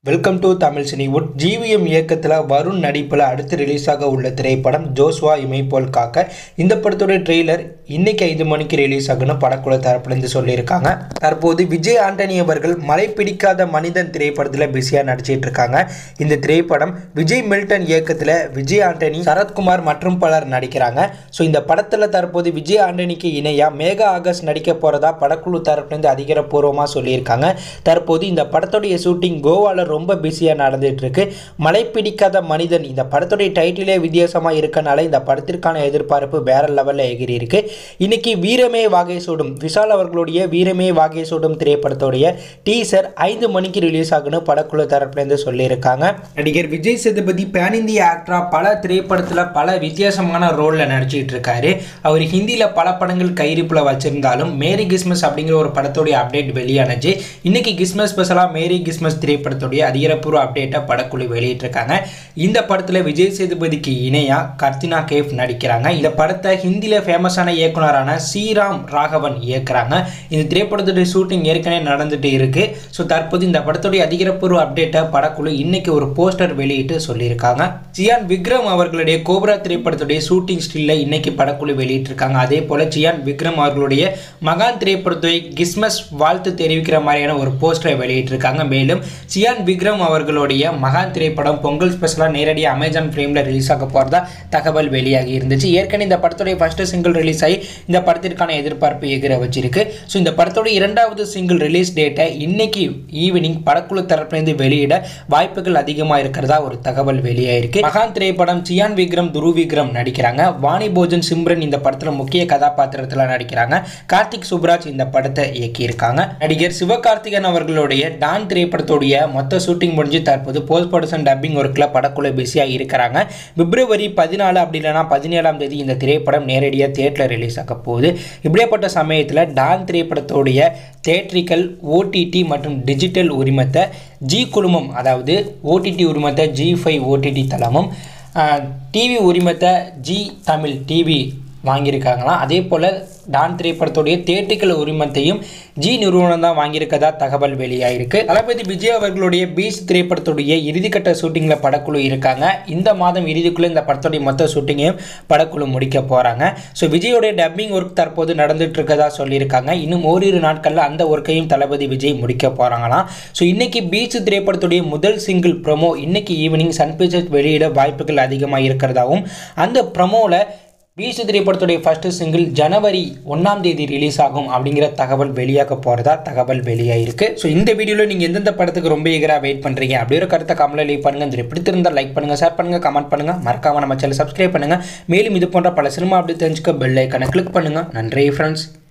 welcome to Tamil Cinewood GVM இயக்கத்தில் வருண் நடிப்பில் அடுத்து ரிலீஸ் ஆக உள்ள திரைப்படம் ஜோஸ்வா இமைப்போல் காக்க இந்த படத்தோட ட்ரெய்லர் இன்னைக்கு ஐந்து மணிக்கு ரிலீஸ் ஆகுன்னு படக்குழு தரப்புலேருந்து சொல்லியிருக்காங்க தற்போது விஜய் ஆண்டனி அவர்கள் மழை பிடிக்காத மனிதன் திரைப்படத்தில் பிஸியாக நடிச்சிட்டு இருக்காங்க இந்த திரைப்படம் விஜய் மில்டன் இயக்கத்தில் விஜய் ஆண்டனி சரத்குமார் மற்றும் பலர் நடிக்கிறாங்க ஸோ இந்த படத்தில் தற்போது விஜய் ஆண்டனிக்கு இணையாக மேகா ஆகஸ்ட் நடிக்க போகிறதா படக்குழு தரப்புலேருந்து அதிகாரப்பூர்வமாக சொல்லியிருக்காங்க தற்போது இந்த படத்துடைய ஷூட்டிங் கோவாவில் ரொம்ப பிஸியாக நடந்துட்டு இருக்கு மழை பிடிக்காத மனிதன் இந்த படத்துடைய டைட்டிலே வித்தியாசமாக இருக்கனால இந்த படத்திற்கான எதிர்பார்ப்பு வேற லெவலில் எகிரி இருக்கு இன்னைக்கு வீரமே வாகை சூடும் விஷால் அவர்களுடைய வீரமே வாகை சூடும் திரைப்படத்துடைய டீசர் ஐந்து மணிக்கு ரிலீஸ் ஆகுன்னு படக்குழு தரப்புலேருந்து சொல்லியிருக்காங்க நடிகர் விஜய் சேதுபதி பேன் இந்திய ஆக்டரா பல திரைப்படத்தில் பல வித்தியாசமான ரோலில் நடிச்சிட்டு இருக்காரு அவர் ஹிந்தியில் பல படங்கள் கையிருப்பில் வச்சிருந்தாலும் மேரி கிறிஸ்மஸ் அப்படிங்கிற ஒரு படத்துடைய அப்டேட் வெளியானச்சு இன்னைக்கு கிறிஸ்மஸ் ஸ்பெஷலாக மேரி கிறிஸ்மஸ் திரைப்படத்துடைய அதிகாரப்பூர்வ அப்டேட்டை படக்குழு வெளியிட்டிருக்காங்க இந்த படத்தில் விஜய் சேதுபதிக்கு இணையாக கர்த்தினா கேஃப் நடிக்கிறாங்க இந்த படத்தை ஹிந்தியில் ஃபேமஸான இயக்குனரான ஸ்ரீராம் ராகவன் இயக்குறாங்க இந்த திரைப்படத்துடைய ஷூட்டிங் ஏற்கனவே நடந்துட்டு இருக்கு ஸோ தற்போது இந்த படத்துடைய அதிகாரப்பூர்வ அப்டேட்டை படக்குழு இன்னைக்கு ஒரு போஸ்டர் வெளியிட்டு சொல்லியிருக்காங்க சியான் விக்ரம் அவர்களுடைய கோப்ரா திரைப்படத்துடைய ஷூட்டிங் ஸ்டில்ல இன்னைக்கு படக்குழு வெளியிட்டிருக்காங்க அதே போல சியான் விக்ரம் அவர்களுடைய மகான் திரைப்படத்துடைய கிறிஸ்மஸ் வாழ்த்து தெரிவிக்கிற மாதிரியான ஒரு போஸ்டரை வெளியிட்டிருக்காங்க மேலும் சியான் விக்ரம் அவர்களுடைய மகான் திரைப்படம் பொங்கல் ஸ்பெஷலாக நேரடியாக அமேசான் ஃப்ரேமில் ரிலீஸ் ஆக போகிறதா தகவல் வெளியாகி இருந்துச்சு ஏற்கனவே இந்த படத்துடைய ஃபர்ஸ்ட் சிங்கிள் ரிலீஸ் ஆகி இந்த படத்திற்கான எதிர்பார்ப்பு எகிர வச்சிருக்கு ஸோ இந்த படத்துடைய இரண்டாவது சிங்கிள் ரிலீஸ் டேட்டை இன்னைக்கு ஈவினிங் படக்குழு தரப்பிலிருந்து வெளியிட வாய்ப்புகள் அதிகமாக இருக்கிறதா ஒரு தகவல் வெளியாயிருக்கு மகான் திரைப்படம் சியான் விக்ரம் துரு விக்ரம் நடிக்கிறாங்க வாணி போஜன் சிம்ரன் இந்த படத்தில் முக்கிய கதாபாத்திரத்தில் நடிக்கிறாங்க கார்த்திக் சுப்ராஜ் இந்த படத்தை இயக்கியிருக்காங்க நடிகர் சிவகார்த்திகன் அவர்களுடைய டான் திரைப்படத்துடைய மொத்த ஷூட்டிங் முடிஞ்சு தற்போது போஸ்ட் ப்ரொடக்ஷன் டப்பிங் ஒர்க்கில் படக்குழு பிஸியாக இருக்கிறாங்க பிப்ரவரி பதினாலு அப்படி இல்லைனா பதினேழாம் தேதி இந்த திரைப்படம் நேரடியாக தேட்டரில் ரிலீஸ் ஆக போகுது இப்படியாப்பட்ட சமயத்தில் டான் திரைப்படத்துடைய தேட்ரிக்கல் ஓடிடி மற்றும் டிஜிட்டல் உரிமத்தை ஜி குழுமம் அதாவது ஓடிடி உரிமத்தை ஜி ஃபைவ் ஓடிடி தளமும் டிவி உரிமத்தை ஜி தமிழ் டிவி வாங்கியிருக்காங்களாம் அதே போல் டான் திரைப்படத்துடைய தேட்டிக்கல் உரிமத்தையும் ஜி நிறுவனம் தான் வாங்கியிருக்கதா தகவல் வெளியாயிருக்கு தளபதி விஜய் அவர்களுடைய பீச் திரைப்படத்துடைய இறுதிக்கட்ட ஷூட்டிங்கில் படக்குழு இருக்காங்க இந்த மாதம் இறுதிக்குள்ளே இந்த படத்துடைய மொத்த ஷூட்டிங்கையும் படக்குழு முடிக்க போகிறாங்க ஸோ விஜயோடைய டப்பிங் ஒர்க் தற்போது நடந்துட்டு இருக்கதா சொல்லியிருக்காங்க இன்னும் ஓரிரு நாட்களில் அந்த ஒர்க்கையும் தளபதி விஜய் முடிக்க போகிறாங்களாம் ஸோ இன்னைக்கு பீச் திரைப்படத்துடைய முதல் சிங்கிள் ப்ரொமோ இன்னைக்கு ஈவினிங் சன் பிக்சர்ஸ் வெளியிட வாய்ப்புகள் அதிகமாக இருக்கிறதாவும் அந்த ப்ரொமோவில் பீச்சு திரைப்படத்துடைய ஃபர்ஸ்ட் சிங்கிள் ஜனவரி ஒன்றாம் தேதி ரிலீஸ் ஆகும் அப்படிங்கிற தகவல் வெளியாக போகிறதா தகவல் வெளியாயிருக்கு ஸோ இந்த வீடியோவில் நீங்கள் எந்தெந்த படத்துக்கு ரொம்ப ஈகராக வெயிட் பண்ணுறீங்க அப்படி ஒரு கருத்தை கமெண்ட்ல லீவ் பண்ணுங்கள் இந்த பிடித்திருந்தால் லைக் பண்ணுங்கள் ஷேர் பண்ணுங்கள் கமெண்ட் பண்ணுங்கள் மறக்காம நம்ம சேனல் சப்ஸ்கிரைப் பண்ணுங்கள் மேலும் இது போன்ற பல சினிமா அப்படி தெரிஞ்சுக்க பெல் ஐக்கனை கிளிக் பண்ணுங்கள் நன்றி ஃப்ரெண்ட்ஸ்